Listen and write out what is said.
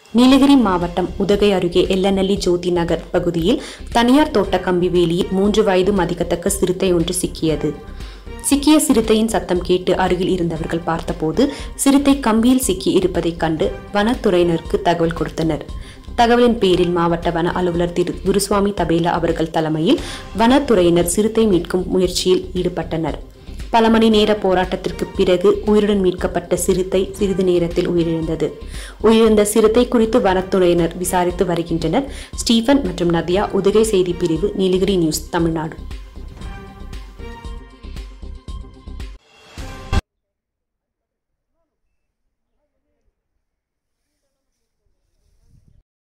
நீலகிரி மாவட்டம் உதகை அருகே எல்லநல்லி ஜோதி நகர் பகுதியில் தனியார் தோட்ட கம்பி வேலியில் மூன்று வயது மதிக்கத்தக்க சிறுத்தை ஒன்று சிக்கியது சிக்கிய சிறுத்தையின் சத்தம் கேட்டு அருகில் இருந்தவர்கள் பார்த்தபோது சிறுத்தை கம்பியில் சிக்கி இருப்பதைக் கண்டு வனத்துறையினருக்கு தகவல் கொடுத்தனர் தகவலின் பேரில் மாவட்ட வன அலுவலர் திரு குருசுவாமி தபேலா அவர்கள் தலைமையில் வனத்துறையினர் சிறுத்தை மீட்கும் முயற்சியில் ஈடுபட்டனர் பல மணி நேர போராட்டத்திற்கு பிறகு உயிருடன் மீட்கப்பட்ட சிறுத்தை சிறிது நேரத்தில் உயிரிழந்தது உயிரிழந்த சிறுத்தை குறித்து வனத்துறையினர் விசாரித்து வருகின்றனர் ஸ்டீபன் மற்றும் நதியா உதகை செய்தி பிரிவு நீலகிரி நியூஸ் தமிழ்நாடு